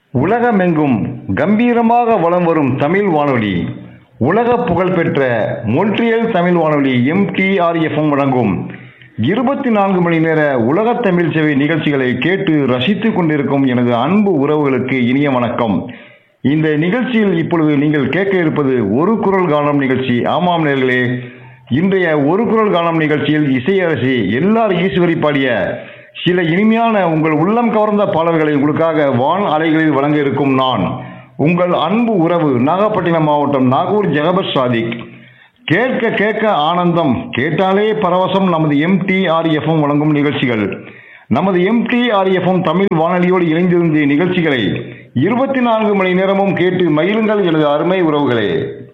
உலகமெங்கும் கம்பீரமாக வலம் வரும் தமிழ் வானொலி உலக புகழ்பெற்ற மொன்ட்ரியல் தமிழ் வானொலி எம்டிஆர்எஃப்எம் வழங்கும் இருபத்தி நான்கு மணி நேர உலக தமிழ் சேவை நிகழ்ச்சிகளை கேட்டு ரசித்துக் கொண்டிருக்கும் எனது அன்பு உறவுகளுக்கு இனிய வணக்கம் இந்த நிகழ்ச்சியில் இப்பொழுது நீங்கள் கேட்க இருப்பது ஒரு குரல் கானம் நிகழ்ச்சி ஆமாம் நேர்களே இன்றைய ஒரு குரல் கானம் நிகழ்ச்சியில் இசையரசி எல்லார் ஈஸ்வரி பாடிய சில இனிமையான உங்கள் உள்ளம் கவர்ந்த பாடல்களை உங்களுக்காக வான் அலைகளில் வழங்க இருக்கும் நான் உங்கள் அன்பு உறவு நாகப்பட்டினம் மாவட்டம் நாகூர் ஜெகபர் சாதிக் கேட்க கேட்க ஆனந்தம் கேட்டாலே பரவசம் நமது எம்டிஆர்எஃப்எம் வழங்கும் நிகழ்ச்சிகள் நமது எம்டிஆர்எஃப்எம் தமிழ் வானொலியோடு இணைந்திருந்த நிகழ்ச்சிகளை இருபத்தி நான்கு மணி நேரமும் கேட்டு மகிழுங்கள் எனது அருமை உறவுகளே